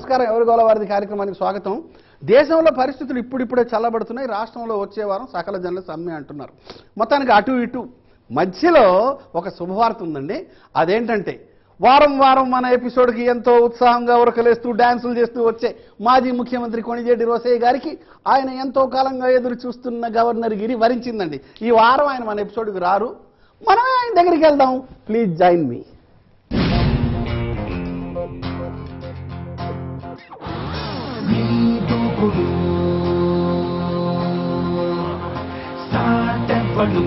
నమస్కారం ఎవరి గోల వారిది కార్యక్రమానికి స్వాగతం దేశంలో పరిస్థితులు ఇప్పుడిప్పుడే చల్లబడుతున్నాయి రాష్ట్రంలో వచ్చే వారం సకల జనుల సమ్మె అంటున్నారు మొత్తానికి అటు ఇటు మధ్యలో ఒక శుభవార్త ఉందండి అదేంటంటే వారం వారం మన ఎపిసోడ్కి ఎంతో ఉత్సాహంగా ఉరకలేస్తూ డాన్సులు చేస్తూ వచ్చే మాజీ ముఖ్యమంత్రి కొణిజేటి రోసయ్య గారికి ఆయన ఎంతో కాలంగా ఎదురు చూస్తున్న గవర్నర్ గిరి వరించిందండి ఈ వారం ఆయన మన ఎపిసోడ్కి రారు మనమే ఆయన దగ్గరికి వెళ్దాం ప్లీజ్ జాయిన్ మీ దూకుడు సాటెవ్వడు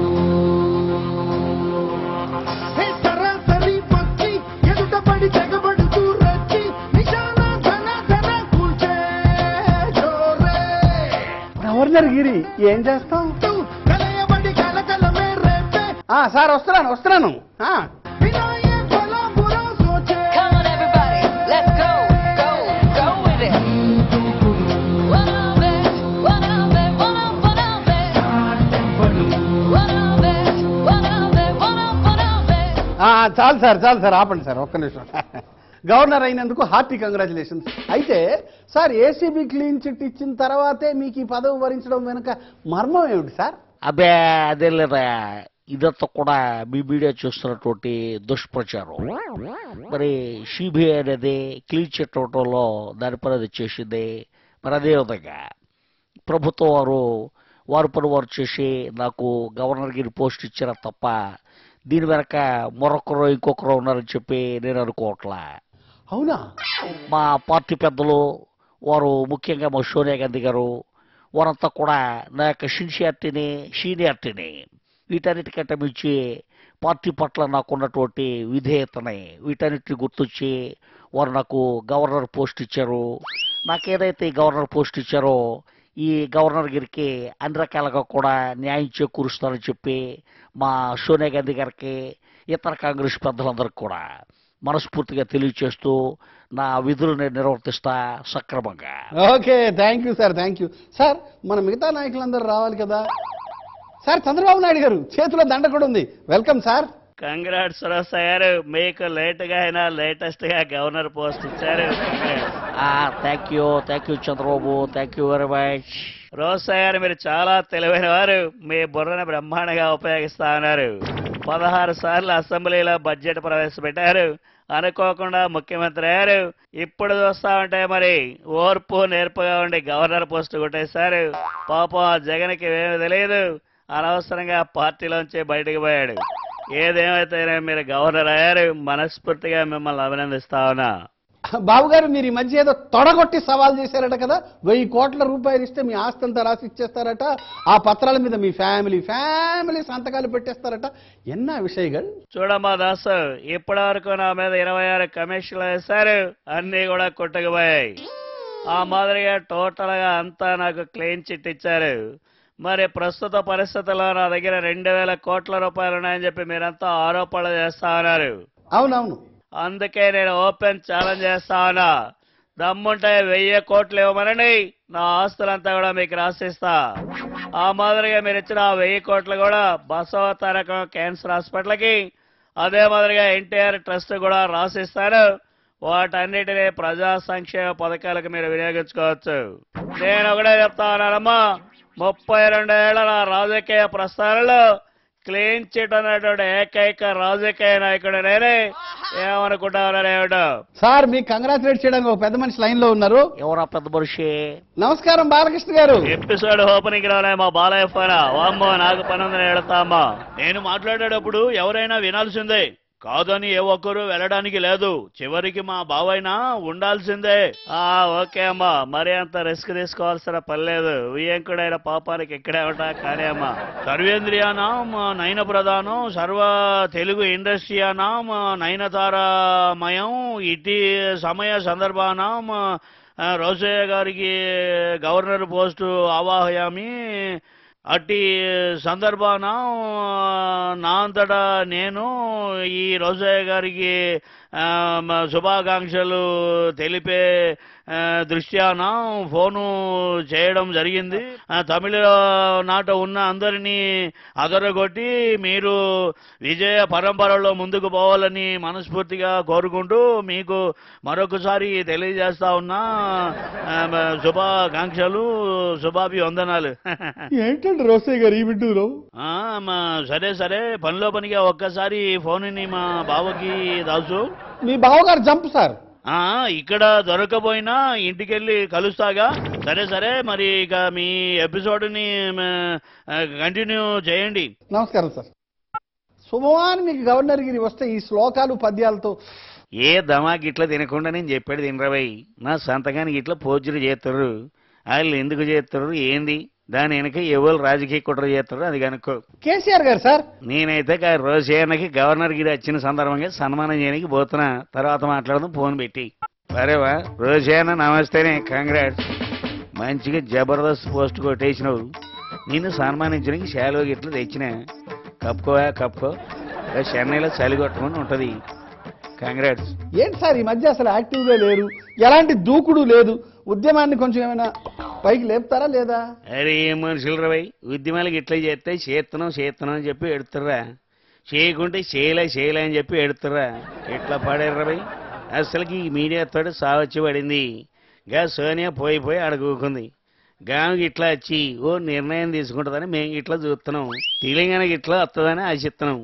సరాసరి వచ్చి ఎదుట పడి తెగబడుతూ రచ్చి నిశాన ధన ధన కూల్చే జోరే గవర్నర్ గిరి ఏం చేస్తాం కలయబడి కలకలమే రేపే ఆ, సార్ వస్తున్నాను వస్తున్నాను ఆ, వినాయే కొలంబురా సోచే Come on, everybody, let's go, go, go with it. One of it, one of it, one of, one of it. సాటెవ్వడు One of it, one of it, one of, one of it. ఆ, చాలు sir చాలు sir ఆపండి sir ఒక్క నిమిషం governor అయినందుకు hearty congratulations అయితే sir ACB clean chit ఇచ్చిన తర్వాతే మీకు ఈ పదవి వరించడం వెనుక మర్మం ఏమిటి సార్ అబ్బే అదే లేదా ఇదంతా కూడా మీ మీడియా చూస్తున్నటువంటి దుష్ప్రచారం మరి సిబిఐ అనేది క్లీన్ చిట్ అవటంలో దాని పని అది చేసింది మరి అదేవిధంగా ప్రభుత్వం వారు వారు పని వారు చేసి నాకు గవర్నర్ గిరి పోస్ట్ ఇచ్చారా తప్ప దీని వెనక మరొకరు ఇంకొకరు ఉన్నారని చెప్పి నేను అనుకోవట్లా అవునా మా పార్టీ పెద్దలు వారు ముఖ్యంగా మా సోనియా గాంధీ గారు వారంతా కూడా నా యొక్క సిన్సియారిటీని సీనియారిటీని వీటన్నిటికంటే మించి పార్టీ పట్ల నాకున్నటువంటి విధేయతని వీటన్నిటిని గుర్తొచ్చి వారు నాకు గవర్నర్ పోస్ట్ ఇచ్చారు నాకు ఏదైతే ఈ గవర్నర్ పోస్ట్ ఇచ్చారో ఈ గవర్నర్ గారికి అన్ని రకాలుగా కూడా న్యాయం చేకూరుస్తానని చెప్పి మా సోనియా గాంధీ గారికి ఇతర కాంగ్రెస్ పెద్దలందరికీ కూడా మనస్ఫూర్తిగా తెలియచేస్తూ నా విధులు నేను నిర్వర్తిస్తా సక్రమంగా okay thank you sir thank you sir మన మిగతా నాయకులందరూ రావాలి కదా సార్ చంద్రబాబు నాయుడు గారు చేతిలో దండ కూడా ఉంది వెల్కమ్ సార్ కంగ్రాట్స్ రోసా గారు మీకు లేట్ గా అయినా లేటెస్ట్ గా గవర్నర్ పోస్ట్ ఇచ్చారు thank you thank you Chandrababu thank you very much Rosa గారు మీరు చాలా తెలివైన వారు మీ బుర్రను బ్రహ్మాండంగా ఉపయోగిస్తా ఉన్నారు పదహారు సార్లు అసెంబ్లీలో బడ్జెట్ ప్రవేశపెట్టారు అనుకోకుండా ముఖ్యమంత్రి అయ్యారు ఇప్పుడు చూస్తా ఉంటే మరి ఓర్పు నేర్పుగా ఉండి గవర్నర్ పోస్ట్ కొట్టేశారు పాపం ఆ జగన్కి ఏమీ తెలియదు అనవసరంగా పార్టీలోంచి బయటకు పోయాడు ఏదేమైతే మీరు గవర్నర్ అయ్యారు మనస్ఫూర్తిగా మిమ్మల్ని అభినందిస్తా ఉన్నా బాబు గారు మీరు ఈ మధ్య ఏదో తొడగొట్టి సవాల్ చేశారట కదా వెయ్యి కోట్ల రూపాయలు ఇస్తే మీ ఆస్తి అంతా రాసి ఇచ్చేస్తారట ఆ పత్రాల మీద మీ ఫ్యామిలీ ఫ్యామిలీ సంతకాలు పెట్టేస్తారట ఎన్నా విషయங்கள் చూడమ్మా దాసు ఇప్పటి వరకు నా మీద ఇరవై ఆరు కమిషన్లు వేశారు అన్ని కూడా కొట్టుకుపోయాయి ఆ మాదిరిగా టోటల్ గా అంతా నాకు క్లెయిమ్ చిట్ ఇచ్చారు మరి ప్రస్తుత పరిస్థితుల్లో నా దగ్గర రెండు వేల కోట్ల రూపాయలు ఉన్నాయని చెప్పి మీరంతా ఆరోపణలు చేస్తా ఉన్నారు అవునవును అందుకే నేను ఓపెన్ ఛాలెంజ్ చేస్తా ఉన్నా దమ్ముంటే వెయ్యి కోట్లు ఇవ్వమనండి నా ఆస్తులంతా కూడా మీకు రాసిస్తా ఆ మాదిరిగా మీరు ఇచ్చిన ఆ వెయ్యి కోట్లు కూడా బసవ తారకం క్యాన్సర్ హాస్పిటల్కి అదే మాదిరిగా ఎన్టీఆర్ ట్రస్ట్ కూడా రాసిస్తాను వాటన్నిటిని ప్రజా సంక్షేమ పథకాలకు మీరు వినియోగించుకోవచ్చు నేను ఒకటే చెప్తా ఉన్నానమ్మా ముప్పై రెండు ఏళ్ల నా రాజకీయ ప్రస్థానంలో క్లీన్ చిట్ అన్నటువంటి ఏకైక రాజకీయ నాయకుడు నేనే ఏమనుకుంటా ఉన్నారేమిటో సార్ మీకు కంగ్రాచులేట్ చేయడానికి ఒక పెద్ద మనిషి లైన్ లో ఉన్నారు ఎవరా పెద్ద మనిషి నమస్కారం బాలకృష్ణ గారు ఎపిసోడ్ ఓపెనింగ్ లోనే మా బాలయ్య ఫోన్ వామ్మో నాకు పని ఉందని ఎడతామా నేను మాట్లాడేటప్పుడు ఎవరైనా వినాల్సిందే కాదని ఏ ఒక్కరు వెళ్ళడానికి లేదు చివరికి మా బావైనా ఉండాల్సిందే ఆ ఓకే అమ్మా మరి అంత రిస్క్ తీసుకోవాల్సిన పని లేదు వియంకుడైన పాపానికి ఇక్కడే ఉంటా కానీ అమ్మా సర్వేంద్రియానాం నయన ప్రధానం సర్వ తెలుగు ఇండస్ట్రియానాం నయనతారమయం ఇటీ సమయ సందర్భానాం ఆ, రోసయ్య గారికి గవర్నర్ పోస్టు ఆవాహయామి అట్టి సందర్భాన నా అంతటా నేను ఈ రోసయ్య గారికి ఆ, మ- శుభాకాంక్షలు తెలిపే ఆ, దృష్ట్యాన ఫోను చేయడం జరిగింది ఆ, తమిళ నాట ఉన్న అందరినీ అదరగొట్టి మీరు విజయ పరంపరలో ముందుకు పోవాలని మనస్ఫూర్తిగా కోరుకుంటూ మీకు మరొకసారి తెలియజేస్తా ఉన్నా ఆ, మ- శుభాకాంక్షలు శుభాభివందనాలు ఏంటండి రోసయ్య గారు ఈ వింటూరు ఆ, మా సరే సరే పనిలో పనిగా ఒక్కసారి ఫోన్ని మా బావకి దాసు మీ బావగారు జంప్ సార్ ఆ ఇక్కడ దొరకపోయినా ఇంటికెళ్ళి కలుస్తాగా సరే సరే మరి ఇక మీ ఎపిసోడ్ని కంటిన్యూ చేయండి నమస్కారం సార్ శుభవాన్ మీకు గవర్నర్ గిరి వస్తే ఈ శ్లోకాలు పద్యాలతో ఏ దమాకి ఇట్లా తినకుండా నేను చెప్పాడు తినరాబాయి నా సంతకానికి ఇట్లా పోజులు చేస్తారు వాళ్ళు ఎందుకు చేస్తారు ఏంది దాని వెనక ఎవరు రాజకీయ కుట్ర చేస్తారు అది కనుక్కో కేసీఆర్ గారు సార్ నేనైతే కా- రోజేనకి గవర్నర్ గిరి వచ్చిన సందర్భంగా సన్మానం చేయడానికి పోతున్నా తర్వాత మాట్లాడదాం ఫోన్ పెట్టి సరేవా రోజేన నమస్తేనే కంగ్రాట్స్ మంచిగా జబర్దస్త్ పోస్ట్ కొట్టేసినావు నిన్ను సన్మానించడానికి శాలువ గిట్లు తెచ్చిన కప్పుకోవా కప్పుకో రేపు చెన్నైలో చలి కొట్టమని ఉంటది కంగ్రాట్స్ ఏంటి సార్ ఈ మధ్య అసలు యాక్టివ్గా లేరు ఎలాంటి దూకుడు లేదు ఉద్యమాన్ని కొంచెం ఏమైనా పైకి లేపుతారా లేదా అరే ఏం మనుషులు రవై ఉద్యమాలకు ఇట్లా చేస్తే చేస్తున్నాం చేస్తున్నాం అని చెప్పి ఎడుతుర్రా చేయకుంటే చేయలే చేయలే అని చెప్పి ఎడుతుర్రా ఎట్లా పాడారు రవై అసలుకి ఈ మీడియాతో సావచ్చి పడింది గా సోనియా పోయి పోయి అడుగుకుంది గామికి ఇట్లా వచ్చి ఓ నిర్ణయం తీసుకుంటుందని మేము ఇట్లా చూస్తున్నాం తెలంగాణకి ఇట్లా వస్తుందని ఆశిస్తున్నాం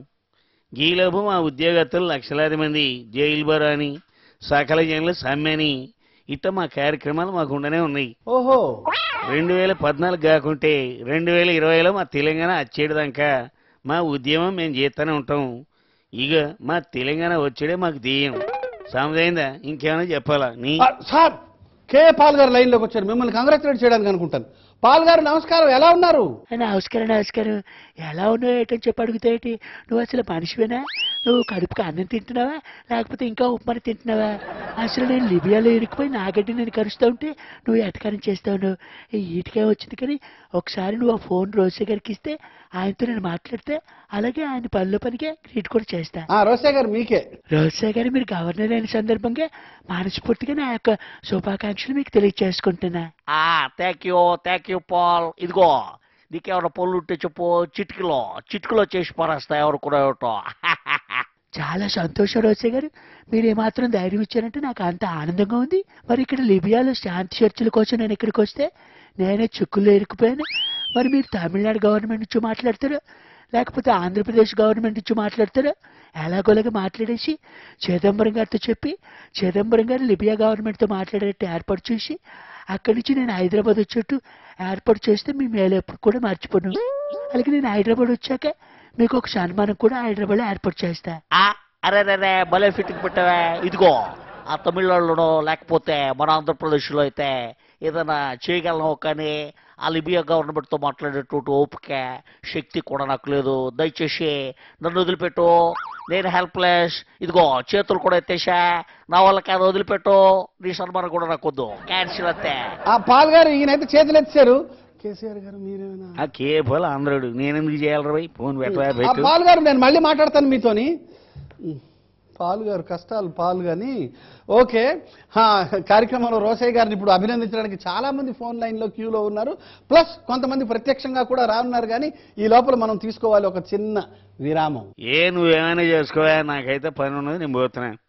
ఈలోపు మా ఉద్యోగస్తులు లక్షలాది మంది జైలు బరో అని సకల జైలు సమ్మెని ఇట్ట మా కార్యక్రమాలు మాకు ఉండనే ఉన్నాయి ఓహో రెండు వేల పద్నాలుగు కాకుంటే రెండు వేల ఇరవైలో మా తెలంగాణ వచ్చేదాకా మా ఉద్యమం మేము చేస్తూనే ఉంటాం ఇక మా తెలంగాణ వచ్చేడే మాకు ధ్యేయం సమదైందా ఇంకేమైనా చెప్పాలా నీ ఆ, సార్ కే పాల్ గారు లైన్లోకి వచ్చారు మిమ్మల్ని కంగ్రాచులేట్ చేయడానికి అనుకుంటాను పాల్ గారు నమస్కారం ఎలా ఉన్నారు నమస్కారం నమస్కారం ఎలా ఉన్నావు ఏంటని చెప్పి అడుగుతాయేటి నువ్వు అసలు మనిషివేనా నువ్వు కడుపుకి అన్నం తింటున్నావా లేకపోతే ఇంకా ఉప్మాని తింటున్నావా అసలు నేను లిబియాలో ఇరుక్కుపోయి నాగడ్డి నేను కరుస్తూ ఉంటే నువ్వు ఎటకారం చేస్తావు ఈటికే వచ్చింది కానీ ఒకసారి నువ్వు ఆ ఫోన్ రోజు గారికి ఇస్తే ఆయనతో నేను మాట్లాడితే అలాగే ఆయన పనిలో పనికే ట్రీట్ కూడా చేస్తా ఆ రోసయ్య గారు మీకే రోజా గారు మీరు గవర్నర్ అయిన సందర్భంగా మనస్ఫూర్తిగా నా యొక్క శుభాకాంక్షలు మీకు తెలియజేసుకుంటున్నా ఆ thank you thank you Paul ఇదిగో నీకేమైనా పళ్ళు ఉంటే చెప్పు చిటికలో చిటికలో చేసి పరేస్తా ఎవరు కూడా ఏమిటో చాలా సంతోషం రోజే గారు మీరు ఏమాత్రం ధైర్యం ఇచ్చారంటే నాకు అంత ఆనందంగా ఉంది మరి ఇక్కడ లిబియాలో శాంతి చర్చల కోసం నేను ఇక్కడికి వస్తే నేనే చిక్కుల్లో ఇరుక్కుపోయాను మరి మీరు తమిళనాడు గవర్నమెంట్ నుంచి మాట్లాడతారా లేకపోతే ఆంధ్రప్రదేశ్ గవర్నమెంట్ నుంచి మాట్లాడతారా ఎలాగోలాగా మాట్లాడేసి చిదంబరం గారితో చెప్పి చిదంబరం గారు లిబియా గవర్నమెంట్తో మాట్లాడేట్టు ఏర్పాటు చేసి అక్కడి నుంచి నేను హైదరాబాద్ వచ్చేట్టు ఏర్పాటు చేస్తే మీ మేలు ఎప్పుడు కూడా మర్చిపోను అలాగే నేను హైదరాబాద్ వచ్చాక మీకు ఒక సన్మానం కూడా హైదరాబాద్లో ఏర్పాటు చేస్తా ఆ అరే రే భలే ఫిట్టింగ్ పెట్టావే ఇదిగో ఆ తమిళనాడులోనో లేకపోతే మన ఆంధ్రప్రదేశ్లో అయితే ఏదైనా చేయగలను కానీ ఆ లిబియా గవర్నమెంట్తో మాట్లాడేటువంటి ఓపిక శక్తి కూడా నాకు లేదు దయచేసి నన్ను వదిలిపెట్టు నేను హెల్ప్లెస్ ఇదిగో చేతులు కూడా ఎత్తేసా నా వల్ల కాదు వదిలిపెట్టు నీ సన్మానం కూడా నాకు వద్దు క్యాన్సిల్ అంతే ఆ పాల్ గారు ఈయనైతే చేతులు ఎత్తారు కేసీఆర్ గారు మీరేమైనా ఆ కేపల్ ఆంధ్రుడు నేనెందుకు చేయాలి రవై ఫోన్ పెట్టవా ఆ పెట్టు పాల్ గారు నేను మళ్ళీ మాట్లాడతాను మీతోని ఉమ్, పాల్ గారు కష్టాలు పాలు కానీ ఓకే హా, కార్యక్రమంలో రోసయ్య గారిని ఇప్పుడు అభినందించడానికి చాలా మంది ఫోన్ లైన్లో క్యూలో ఉన్నారు ప్లస్ కొంతమంది ప్రత్యక్షంగా కూడా రానున్నారు కానీ ఈ లోపల మనం తీసుకోవాలి ఒక చిన్న విరామం ఏ నువ్వేమైనా చేసుకోవా నాకైతే పని ఉన్నది నేను పోతున్నా